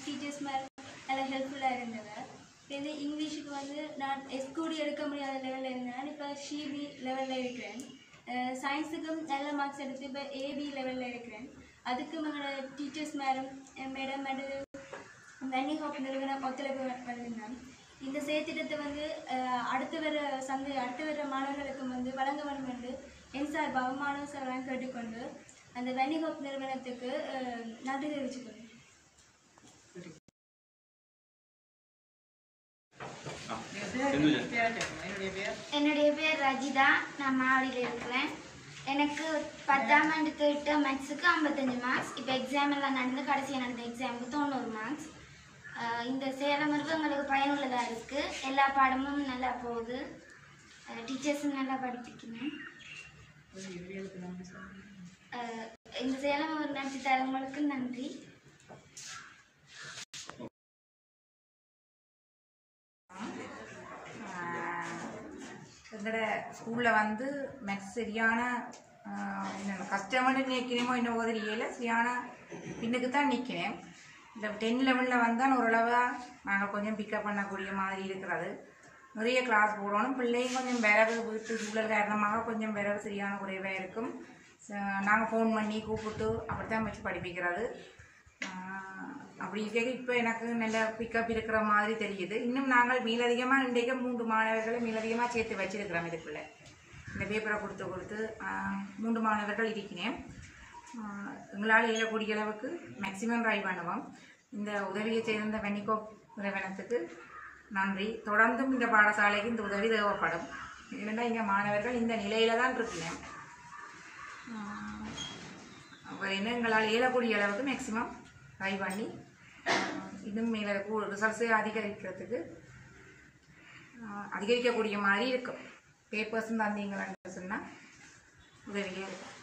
teachers மேலே நல்லா ஹெல்ப்ஃபுல்லாக இருந்தவ இப்போ இது இங்கிலீஷுக்கு வந்து நான் எஸ்கூடி எடுக்க முடியாத லெவலில் இருந்தேன் இப்போ ஷிபி லெவலில் இருக்கிறேன் சயின்ஸுக்கும் நல்ல மார்க்ஸ் எடுத்து இப்போ ஏபி லெவலில் இருக்கிறேன் அதுக்கும் எங்களோட டீச்சர்ஸ் மேடம் மேடம் அடுத்து வென்னி ஹாப் நிறுவனம் ஒத்துழைப்பு வ- வழங்கினான் இந்த செயற்திட்டத்தை வந்து அஹ், அடுத்து வர சந்தை அடுத்து வர மாணவர்களுக்கும் வந்து வழங்க வேண்டும் என்று என் சார்பாக மாணவ சார்பாக கேட்டுக்கொண்டு அந்த வென்னி ஹாப் நிறுவனத்துக்கு அஹ், நன்றி தெரிவிச்சுக்கொள்கிறேன் என்னுடைய பேர் ரஜிதா நான் மாவடியில் இருக்கிறேன் எனக்கு பத்தாம் ஆண்டு கேட்ட மேக்ஸுக்கு ஐம்பத்தஞ்சு மார்க்ஸ் இப்போ எக்ஸாம் எல்லாம் நடந்து கடைசியாக நடந்த எக்ஸாமுக்கு தொண்ணூறு மார்க்ஸ் இந்த சேலம் இருக்கு எங்களுக்கு பயனுள்ளதாக இருக்குது எல்லா பாடமும் நல்லா போகுது டீச்சர்ஸும் நல்லா படிப்பிக்கணும் அஹ், இந்த சேலம் ஒரு நடத்தி தரவங்களுக்கு நன்றி எங்களோட ஸ்கூலில் வந்து மேக்ஸ் சரியான ஆஹ், என்ன கஷ்டமான நிற்கணுமோ இன்னும் தெரியல சரியான பின்னுக்கு தான் நிற்கிறேன் இந்த டென் லெவலில் வந்தால் ஓரளவாக நாங்கள் கொஞ்சம் பிக்கப் பண்ணக்கூடிய மாதிரி இருக்கிறது நிறைய கிளாஸ் போடணும் பிள்ளையும் கொஞ்சம் விரவு வீட்டு சூழல் காரணமாக கொஞ்சம் விரவு சரியான குறைவாக இருக்கும் நாங்கள் ஃபோன் பண்ணி கூப்பிட்டு அப்படித்தான் வச்சு படிப்பிக்கிறது ஆஹ், அப்படி இருக்க இப்போ எனக்கு நல்ல பிக்கப் இருக்கிற மாதிரி தெரியுது இன்னும் நாங்கள் மேலதிகமாக இன்றைக்கு மூன்று மாணவர்களை மேலதிகமாக சேர்த்து வச்சிருக்கிறோம் இதுக்குள்ள இந்த பேப்பரை கொடுத்து கொடுத்து ஆஹ், மூன்று மாணவர்கள் இருக்கிறேன் ஆஹ், எங்களால் இயலக்கூடிய அளவுக்கு மேக்சிமம் ட்ரை பண்ணுவோம் இந்த உதவியை சேர்ந்த வெனிகோ நிறுவனத்துக்கு நன்றி தொடர்ந்தும் இந்த பாடசாலைக்கு இந்த உதவி தேவைப்படும் இல்லைன்னா இங்கே மாணவர்கள் இந்த நிலையில தான் இருக்கிறேன் அப்போ என்ன எங்களால் இயலக்கூடிய அளவுக்கு மேக்ஸிமம் ட்ரை பண்ணி ஆஹ், இன்னும் மேலே ரிசல்ட்ஸை அதிகரிக்கிறதுக்கு ஆஹ், அதிகரிக்கக்கூடிய மாதிரி இருக்கும் பேப்பர்ஸும் தந்தீங்கன்னு சொன்னால் உதவியாக இருக்கும்